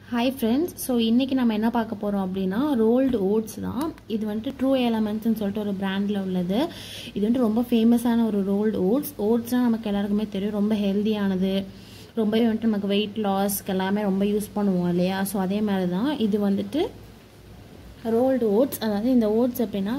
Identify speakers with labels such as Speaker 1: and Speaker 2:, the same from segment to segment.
Speaker 1: hi friends so இன்றைக்கி நம்ம என்ன பார்க்க போகிறோம் அப்படின்னா ரோல்டு ஓட்ஸ் தான் இது வந்துட்டு ட்ரூ எலமெண்ட்ஸ்னு சொல்லிட்டு ஒரு பிராண்டில் உள்ளது இது வந்துட்டு ரொம்ப ஃபேமஸான ஒரு ரோல்டு ஓட்ஸ் ஓட்ஸ்னால் நமக்கு எல்லாருக்குமே தெரியும் ரொம்ப ஹெல்தியானது ரொம்பவே வந்துட்டு நமக்கு வெயிட் லாஸ்க்கு எல்லாமே ரொம்ப யூஸ் பண்ணுவோம் இல்லையா ஸோ அதே மாதிரி தான் இது வந்துட்டு ரோல்டு ஓட்ஸ் அதாவது இந்த ஓட்ஸ் அப்படின்னா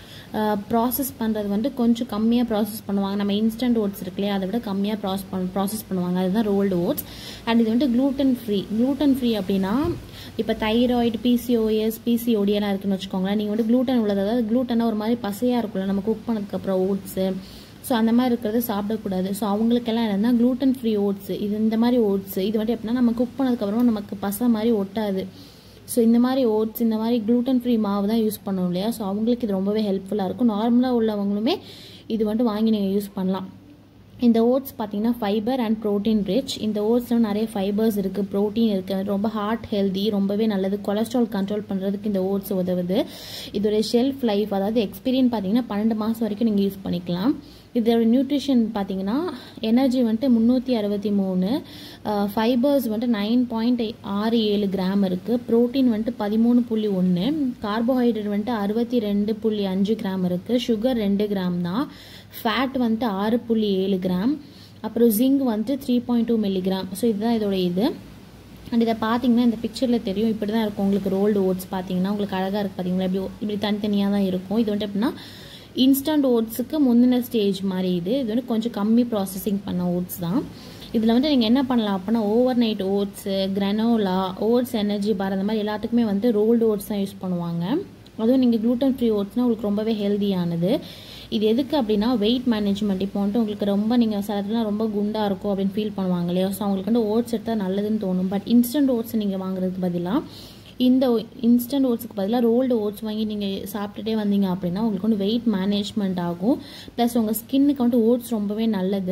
Speaker 1: ப்ராசஸ் பண்ணுறது வந்து கொஞ்சம் கம்மியாக ப்ராசஸ் பண்ணுவாங்க நம்ம இன்ஸ்டன்ட் ஓட்ஸ் இருக்கு இல்லையா அதை விட கம்மியாக ப்ராஸ் பண் ப்ராசஸ் பண்ணுவாங்க அதுதான் ரோல்டு ஓட்ஸ் அண்ட் இது வந்து க்ளூட்டன் ஃப்ரீ க்ளூட்டன் ஃப்ரீ அப்படின்னா இப்போ தைராய்டு பிசிஓஎஸ் பிசிஓடியெல்லாம் இருக்குன்னு வச்சுக்கோங்களேன் நீங்கள் வந்து க்ளூட்டன் உள்ளது அதாவது க்ளூட்டனாக ஒரு மாதிரி பசையாக இருக்கும்ல நம்ம குக் பண்ணதுக்கப்புறம் ஓட்ஸு ஸோ அந்த மாதிரி இருக்கிறது சாப்பிடக்கூடாது ஸோ அவங்களுக்கெல்லாம் என்னென்னா க்ளூட்டன் ஃப்ரீ ஓட்ஸ் இது இந்த மாதிரி ஓட்ஸ் இது வந்து எப்படின்னா நம்ம குக் பண்ணதுக்கப்புறம் நமக்கு பசை மாதிரி ஒட்டாது ஸோ இந்த மாதிரி ஓட்ஸ் இந்த மாதிரி க்ளூட்டன் ஃப்ரீ மாவு தான் யூஸ் பண்ணோம் இல்லையா ஸோ அவங்களுக்கு இது ரொம்பவே ஹெல்ப்ஃபுல்லாக இருக்கும் நார்மலாக உள்ளவங்களுமே இது வந்துட்டு வாங்கி நீங்கள் யூஸ் பண்ணலாம் இந்த ஓட்ஸ் பார்த்தீங்கன்னா ஃபைபர் அண்ட் ப்ரோட்டீன் ரிச் இந்த ஓட்ஸில் நிறைய ஃபைபர்ஸ் இருக்குது ப்ரோட்டீன் இருக்குது ரொம்ப ஹார்ட் ஹெல்தி ரொம்பவே நல்லது கொலஸ்ட்ரால் கண்ட்ரோல் பண்ணுறதுக்கு இந்த ஓட்ஸ் உதவுது இதோடைய ஷெல்ஃப் லைஃப் அதாவது எக்ஸ்பீரியன் பார்த்தீங்கன்னா பன்னெண்டு மாதம் வரைக்கும் நீங்கள் யூஸ் பண்ணிக்கலாம் இதோட நியூட்ரிஷன் பார்த்தீங்கன்னா எனர்ஜி வந்துட்டு முந்நூற்றி அறுபத்தி மூணு ஃபைபர்ஸ் வந்துட்டு நைன் பாயிண்ட் ஆறு ஏழு கிராம் இருக்குது ப்ரோட்டீன் வந்துட்டு பதிமூணு புள்ளி ஒன்று கார்போஹைட்ரேட் வந்துட்டு அறுபத்தி ரெண்டு புள்ளி அஞ்சு கிராம் இருக்குது சுகர் ரெண்டு கிராம் தான் ஃபேட் வந்துட்டு ஆறு புள்ளி ஏழு கிராம் அப்புறம் ஜிங்க் வந்துட்டு three point two milligram so இதுதான் இதோட இது அண்ட் இதை பார்த்தீங்கன்னா இந்த பிக்சரில் தெரியும் இப்படி தான் இருக்கும் உங்களுக்கு ரோல்டு ஓட்ஸ் பார்த்தீங்கன்னா உங்களுக்கு அழகாக இருக்குது பார்த்தீங்களா இப்படி இப்படி தனித்தனியாக தான் இருக்கும் இது வந்துட்டு எப்படின்னா இன்ஸ்டன்ட் ஓட்ஸுக்கு முந்தின ஸ்டேஜ் மாதிரி இது இது வந்து கொஞ்சம் கம்மி ப்ராசஸிங் பண்ண ஓட்ஸ் தான் இதில் வந்து நீங்கள் என்ன பண்ணலாம் அப்படின்னா overnight oats granola oats energy bar அந்த மாதிரி எல்லாத்துக்குமே வந்து ரோல்டு ஓட்ஸ் தான் யூஸ் பண்ணுவாங்க அதுவும் நீங்கள் க்ளூட்டன் ஃப்ரீ ஓட்ஸ்னால் உங்களுக்கு ரொம்பவே ஹெல்தியானது இது எதுக்கு அப்படின்னா வெயிட் மேனேஜ்மெண்ட் இப்போ வந்துட்டு உங்களுக்கு ரொம்ப நீங்கள் சிலத்துலாம் ரொம்ப குண்டாக இருக்கும் அப்படின்னு ஃபீல் பண்ணுவாங்க இல்லையா ஸோ அவங்களுக்கு வந்து ஓட்ஸ் எடுத்தால் நல்லதுன்னு தோணும் பட் இன்ஸ்டன்ட் ஓட்ஸ் நீங்கள் வாங்குறதுக்கு பதிலாக இந்த இன்ஸ்டன்ட் ஓட்ஸுக்கு பதிலாக ரோல்டு ஓட்ஸ் வாங்கி நீங்கள் சாப்பிட்டுட்டே வந்தீங்க அப்படின்னா உங்களுக்கு வந்து வெயிட் மேனேஜ்மெண்ட் ஆகும் ப்ளஸ் உங்கள் ஸ்கின்னுக்கு வந்துட்டு ஓட்ஸ் ரொம்பவே நல்லது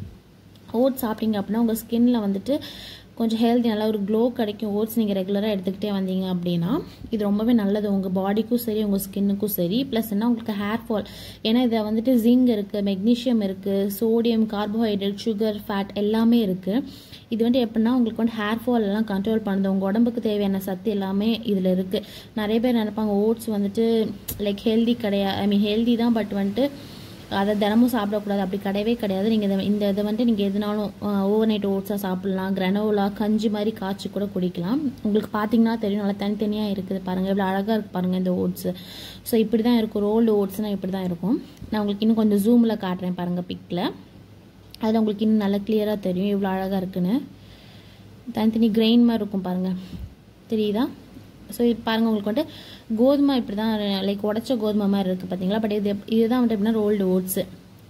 Speaker 1: ஓட்ஸ் சாப்பிட்டீங்க அப்படின்னா உங்கள் ஸ்கின்ல வந்துட்டு கொஞ்சம் ஹெல்த்தி நல்லா ஒரு க்ளோ கிடைக்கும் ஓட்ஸ் நீங்கள் ரெகுலராக எடுத்துக்கிட்டே வந்தீங்க அப்படின்னா இது ரொம்பவே நல்லது உங்கள் பாடிக்கும் சரி உங்கள் ஸ்கின்னுக்கும் சரி ப்ளஸ் என்ன உங்களுக்கு ஹேர் ஃபால் ஏன்னா இதில் வந்துட்டு ஜிங்க் இருக்குது மெக்னீஷியம் இருக்குது சோடியம் கார்போஹைட்ரேட் சுகர் ஃபேட் எல்லாமே இருக்குது இது வந்து எப்படின்னா உங்களுக்கு வந்து ஹேர் ஃபால் எல்லாம் கண்ட்ரோல் பண்ணுது உங்கள் உடம்புக்கு தேவையான சத்து எல்லாமே இதில் இருக்குது நிறைய பேர் நினைப்பாங்க ஓட்ஸ் வந்துட்டு லைக் ஹெல்தி கிடையாது ஐ மீன் ஹெல்தி தான் பட் வந்துட்டு அதை தினமும் சாப்பிடக்கூடாது அப்படி கிடையவே கிடையாது நீங்கள் இந்த இதை வந்துட்டு நீங்கள் எதுனாலும் ஓவர் நைட் ஓட்ஸாக சாப்பிட்லாம் கிரனோலா கஞ்சி மாதிரி காய்ச்சி கூட குடிக்கலாம் உங்களுக்கு பார்த்தீங்கன்னா தெரியும் நல்லா தனித்தனியாக இருக்குது பாருங்கள் இவ்வளோ அழகாக இருக்குது பாருங்கள் இந்த ஓட்ஸு ஸோ இப்படி தான் இருக்கும் ரோல்டு ஓட்ஸ்னால் இப்படி தான் இருக்கும் நான் உங்களுக்கு இன்னும் கொஞ்சம் ஜூமில் காட்டுறேன் பாருங்கள் பிக்கில் அதில் உங்களுக்கு இன்னும் நல்லா கிளியராக தெரியும் இவ்வளோ அழகாக இருக்குன்னு தனித்தனி கிரெயின் மாதிரி இருக்கும் பாருங்கள் தெரியுதா ஸோ இது பாருங்கள் உங்களுக்கு வந்துட்டு கோதுமை இப்படி தான் லைக் உடச்ச கோதுமை மாதிரி இருக்குது பார்த்தீங்களா பட் இது இதுதான் வந்துட்டு எப்படின்னா ரோல்டு ஓட்ஸு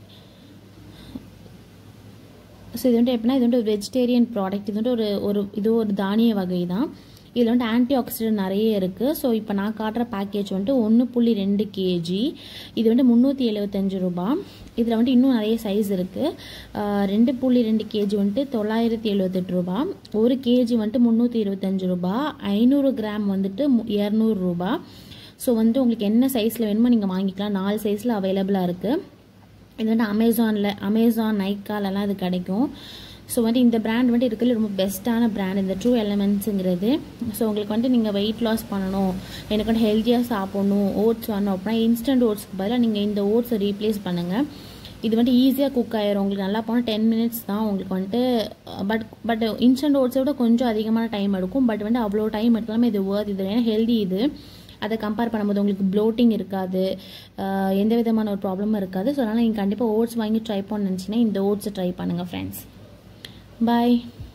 Speaker 1: ஸோ இது வந்துட்டு எப்படின்னா இது வந்துட்டு ஒரு வெஜிடேரியன் ப்ராடக்ட் இது வந்துட்டு ஒரு ஒரு இது ஒரு தானிய வகை தான் இதில் வந்துட்டு ஆன்டி ஆக்சிடென்ட் நிறைய இருக்குது ஸோ இப்போ நான் காட்டுற பேக்கேஜ் வந்துட்டு ஒன்று புள்ளி ரெண்டு கேஜி இது வந்து முந்நூற்றி எழுபத்தஞ்சு ரூபா இதில் வந்துட்டு இன்னும் நிறைய சைஸ் இருக்குது ரெண்டு புள்ளி ரெண்டு கேஜி வந்துட்டு தொள்ளாயிரத்தி எழுபத்தெட்டு ரூபா ஒரு கேஜி வந்துட்டு முந்நூற்றி இருபத்தஞ்சு ரூபா ஐநூறு கிராம் வந்துட்டு இரநூறு ரூபா ஸோ வந்துட்டு உங்களுக்கு என்ன சைஸில் வேணுமோ நீங்கள் வாங்கிக்கலாம் நாலு சைஸில் அவைலபிளாக இருக்குது இது வந்து அமேசானில் அமேசான் நைக்காலெல்லாம் இது கிடைக்கும் ஸோ வந்துட்டு இந்த பிராண்ட் வந்துட்டு இருக்கிறது ரொம்ப பெஸ்ட்டான பிராண்ட் இந்த ட்ரூ எலமெண்ட்ஸுங்கிறது ஸோ உங்களுக்கு வந்துட்டு நீங்கள் வெயிட் லாஸ் பண்ணணும் எனக்கு வந்து ஹெல்த்தியாக சாப்பிடணும் ஓட்ஸ் வரணும் அப்படின்னா இன்ஸ்டன்ட் ஓட்ஸ்க்கு பதிலாக நீங்கள் இந்த ஓட்ஸை ரீப்ளேஸ் பண்ணுங்கள் இது வந்துட்டு ஈஸியாக குக் ஆயிரும் உங்களுக்கு நல்லா போனால் டென் மினிட்ஸ் தான் உங்களுக்கு வந்துட்டு பட் பட் இன்ஸ்டன்ட் ஓட்ஸை விட கொஞ்சம் அதிகமான டைம் எடுக்கும் பட் வந்து அவ்வளோ டைம் எடுத்தாலுமே இது வேர்த் இது ஏன்னா ஹெல்தி இது அதை கம்பேர் பண்ணும்போது உங்களுக்கு ப்ளோட்டிங் இருக்காது எந்த விதமான ஒரு ப்ராப்ளமும் இருக்காது ஸோ அதனால் நீங்கள் கண்டிப்பாக ஓட்ஸ் வாங்கி ட்ரை பண்ண நினச்சிங்கன்னா இந்த ஓட்ஸை ட்ரை பண்ணுங்கள் ஃப்ரெண்ட்ஸ் பாய்